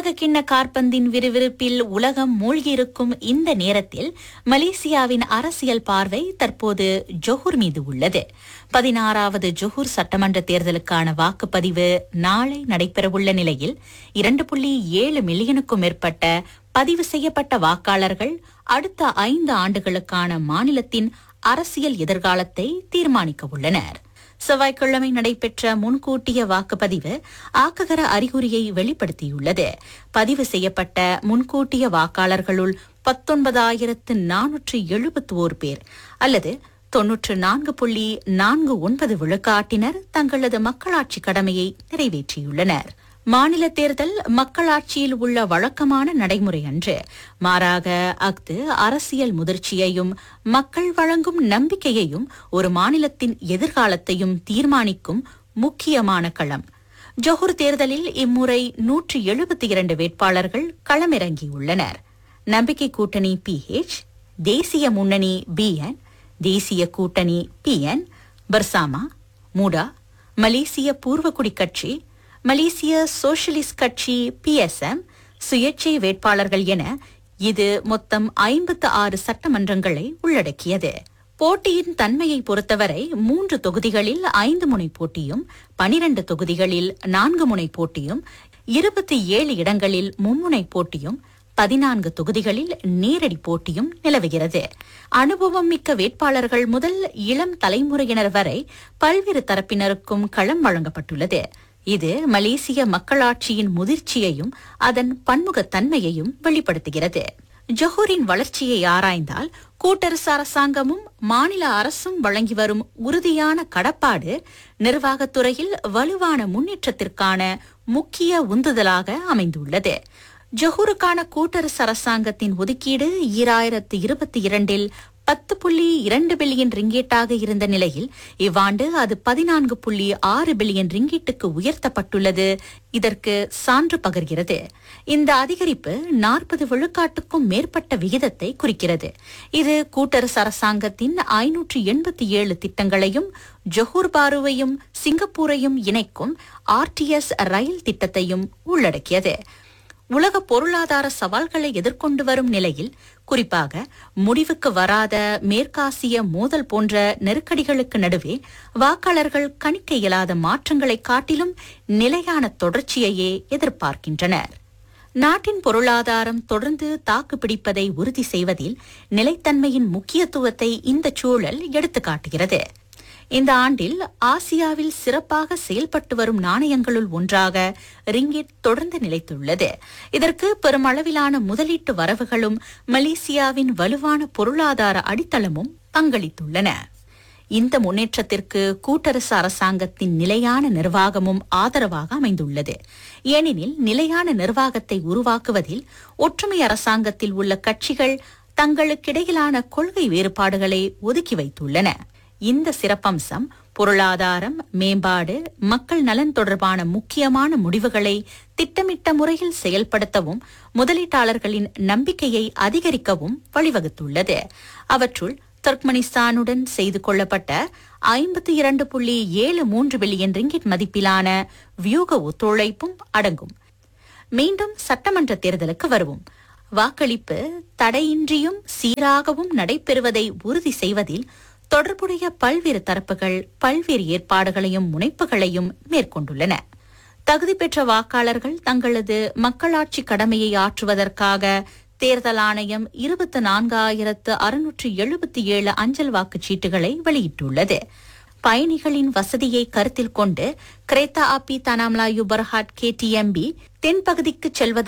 உலக கிண்ண காற்பந்தின் விறுவிறுப்பில் உலகம் மூழ்கியிருக்கும் இந்த நேரத்தில் மலேசியாவின் அரசியல் பார்வை தற்போது ஜொஹூர் மீது உள்ளது பதினாறாவது ஜொஹூர் சட்டமன்ற தேர்தலுக்கான வாக்குப்பதிவு நாளை நடைபெறவுள்ள நிலையில் இரண்டு புள்ளி ஏழு மில்லியனுக்கும் மேற்பட்ட பதிவு செய்யப்பட்ட வாக்காளர்கள் அடுத்த ஐந்து ஆண்டுகளுக்கான மாநிலத்தின் அரசியல் எதிர்காலத்தை தீர்மானிக்க உள்ளனர் செவ்வாய்க்கிழமை நடைபெற்ற முன்கூட்டிய வாக்குப்பதிவு ஆக்ககர அறிகுறியை வெளிப்படுத்தியுள்ளது பதிவு செய்யப்பட்ட முன்கூட்டிய வாக்காளர்களுள் பத்தொன்பதாயிரத்து நானூற்று எழுபத்தி ஓர் பேர் அல்லது தொன்னூற்று நான்கு புள்ளி நான்கு ஒன்பது விழுக்காட்டினர் தங்களது மக்களாட்சி கடமையை நிறைவேற்றியுள்ளனர் மாநில தேர்தல் மக்களாட்சியில் உள்ள வழக்கமான நடைமுறை அன்று மாறாக அஃது அரசியல் முதிர்ச்சியையும் மக்கள் வழங்கும் நம்பிக்கையையும் ஒரு மாநிலத்தின் எதிர்காலத்தையும் தீர்மானிக்கும் முக்கியமான களம் ஜொஹூர் தேர்தலில் இம்முறை நூற்று எழுபத்தி இரண்டு வேட்பாளர்கள் களமிறங்கியுள்ளனர் நம்பிக்கை கூட்டணி பிஹெச் தேசிய முன்னணி பிஎன் தேசிய கூட்டணி பிஎன் பர்சாமா மூடா மலேசிய பூர்வகுடி கட்சி மலேசிய சோஷலிஸ்ட் கட்சி பிஎஸ்எம் சுயேட்சை வேட்பாளர்கள் என இது மொத்தம் ஐம்பத்து ஆறு சட்டமன்றங்களை உள்ளடக்கியது போட்டியின் தன்மையை பொறுத்தவரை மூன்று தொகுதிகளில் ஐந்து முனை போட்டியும் பனிரண்டு தொகுதிகளில் நான்கு முனை போட்டியும் இருபத்தி ஏழு இடங்களில் மும்முனை போட்டியும் பதினான்கு தொகுதிகளில் நேரடி போட்டியும் நிலவுகிறது அனுபவம் மிக்க வேட்பாளர்கள் முதல் இளம் தலைமுறையினர் வரை பல்வேறு தரப்பினருக்கும் களம் வழங்கப்பட்டுள்ளது இது மலேசிய மக்களாட்சியின் முதிர்ச்சியையும் அதன் பன்முகத்தன்மையையும் வெளிப்படுத்துகிறது ஜொஹூரின் வளர்ச்சியை ஆராய்ந்தால் கூட்டரசு அரசாங்கமும் மாநில அரசும் வழங்கி வரும் உறுதியான கடப்பாடு நிர்வாகத்துறையில் வலுவான முன்னேற்றத்திற்கான முக்கிய உந்துதலாக அமைந்துள்ளது ஜொஹூருக்கான கூட்டரசு அரசாங்கத்தின் ஒதுக்கீடு ஈராயிரத்து இருபத்தி இரண்டில் பத்து புள்ளி இரண்டு பில்லியன் ரிங்கேட்டாக இருந்த நிலையில் இவ்வாண்டு அது பதினான்கு புள்ளி ஆறு பில்லியன் ரிங்கீட்டுக்கு உயர்த்தப்பட்டுள்ளது இதற்கு சான்று பகர்கிறது இந்த அதிகரிப்பு நாற்பது விழுக்காட்டுக்கும் மேற்பட்ட விகிதத்தை குறிக்கிறது இது கூட்டரசு அரசாங்கத்தின் ஐநூற்று எண்பத்தி ஏழு திட்டங்களையும் ஜொஹூர் பாருவையும் சிங்கப்பூரையும் இணைக்கும் ஆர்டிஎஸ் ரயில் திட்டத்தையும் உள்ளடக்கியது உலக பொருளாதார சவால்களை எதிர்கொண்டு வரும் நிலையில் குறிப்பாக முடிவுக்கு வராத மேற்காசிய மோதல் போன்ற நெருக்கடிகளுக்கு நடுவே வாக்காளர்கள் கணிக்க இயலாத மாற்றங்களை காட்டிலும் நிலையான தொடர்ச்சியையே எதிர்பார்க்கின்றனர் நாட்டின் பொருளாதாரம் தொடர்ந்து தாக்குப்பிடிப்பதை உறுதி செய்வதில் நிலைத்தன்மையின் முக்கியத்துவத்தை இந்த சூழல் எடுத்துக்காட்டுகிறது இந்த ஆண்டில் ஆசியாவில் சிறப்பாக செயல்பட்டு வரும் நாணயங்களுள் ஒன்றாக ரிங்கிட் தொடர்ந்து நிலைத்துள்ளது இதற்கு பெருமளவிலான முதலீட்டு வரவுகளும் மலேசியாவின் வலுவான பொருளாதார அடித்தளமும் பங்களித்துள்ளன இந்த முன்னேற்றத்திற்கு கூட்டரசு அரசாங்கத்தின் நிலையான நிர்வாகமும் ஆதரவாக அமைந்துள்ளது ஏனெனில் நிலையான நிர்வாகத்தை உருவாக்குவதில் ஒற்றுமை அரசாங்கத்தில் உள்ள கட்சிகள் தங்களுக்கிடையிலான கொள்கை வேறுபாடுகளை ஒதுக்கி வைத்துள்ளன இந்த சிறப்பம்சம் பொருளாதாரம் மேம்பாடு மக்கள் நலன் தொடர்பான முக்கியமான முடிவுகளை திட்டமிட்ட முறையில் செயல்படுத்தவும் முதலீட்டாளர்களின் நம்பிக்கையை அதிகரிக்கவும் வழிவகுத்துள்ளது அவற்றுள் துர்க்மனிஸ்தானுடன் செய்து கொள்ளப்பட்ட ஐம்பத்தி இரண்டு புள்ளி ஏழு மூன்று பில்லியன் ரிங்கிட் மதிப்பிலான வியூக ஒத்துழைப்பும் அடங்கும் மீண்டும் சட்டமன்ற தேர்தலுக்கு வருவோம் வாக்களிப்பு தடையின்றியும் சீராகவும் நடைபெறுவதை உறுதி செய்வதில் தொடர்புடைய பல்வேறு தரப்புகள் பல்வேறு ஏற்பாடுகளையும் முனைப்புகளையும் மேற்கொண்டுள்ளன தகுதி பெற்ற வாக்காளர்கள் தங்களது மக்களாட்சி கடமையை ஆற்றுவதற்காக தேர்தல் ஆணையம் இருபத்தி நான்காயிரத்து அறுநூற்று எழுபத்தி ஏழு அஞ்சல் வாக்குச்சீட்டுகளை வெளியிட்டுள்ளது பயணிகளின் வசதியை கருத்தில் கொண்டு கிரேத்தா ஆப்பி தனாம்லாயு பர்ஹாட் கேடிஎம்பி தென்பகுதிக்கு செல்வதற்கு